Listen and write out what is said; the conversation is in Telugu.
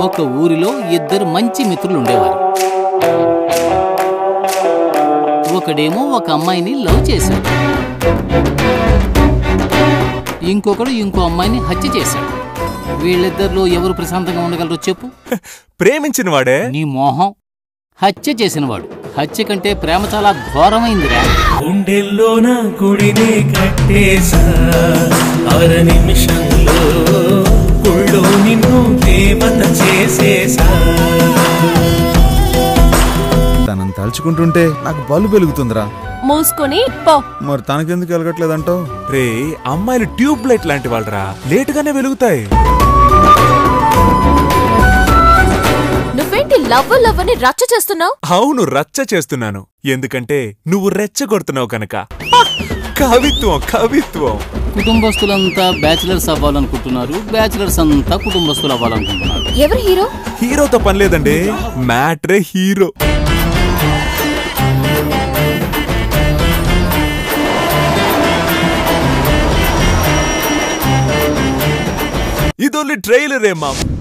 ఒక ఊరిలో ఇద్దరు మంచి మిత్రులు ఉండేవారు ఒకడేమో ఒక అమ్మాయిని లవ్ చేశాడు ఇంకొకడు ఇంకో అమ్మాయిని హత్య చేశాడు వీళ్ళిద్దరిలో ఎవరు ప్రశాంతంగా ఉండగలరో చెప్పు ప్రేమించిన వాడే నీ మోహం హత్య చేసినవాడు హత్య కంటే ప్రేమ చాలా ఘోరమైందిరా గుండెల్లోన గుడినే కట్టేశా అర నిమిషంలో గుళ్ళో నిన్ను దేవత చేసేసా తనని తలుచుకుంటుంటే నాకు బల్బు వెలుగుతుందిరా మూసుకొని పో మరి తనకెందుకు వెలగట్లేదంటావు రే అమ్మాయిలు ట్యూబ్ లైట్ లాంటి వాళ్ళరా లేటుగానే వెలుగుతాయి నువ్వేంటి లవ్ లవ్ అని రచ్చ చేస్తున్నావు అవును రచ్చ చేస్తున్నాను ఎందుకంటే నువ్వు రెచ్చగొడుతున్నావు కనుక హ! కవిత్వం కవిత్వం కుటుంబస్తులంతా బ్యాచిలర్స్ అవ్వాలనుకుంటున్నారు బ్యాచిలర్స్ అంతా కుటుంబస్తులు అవ్వాలనుకుంటున్నారు ఎవరు హీరో హీరోతో పని లేదండి మ్యాట్రే హీరో ఇది ఓన్లీ ట్రైలర్ ఏమా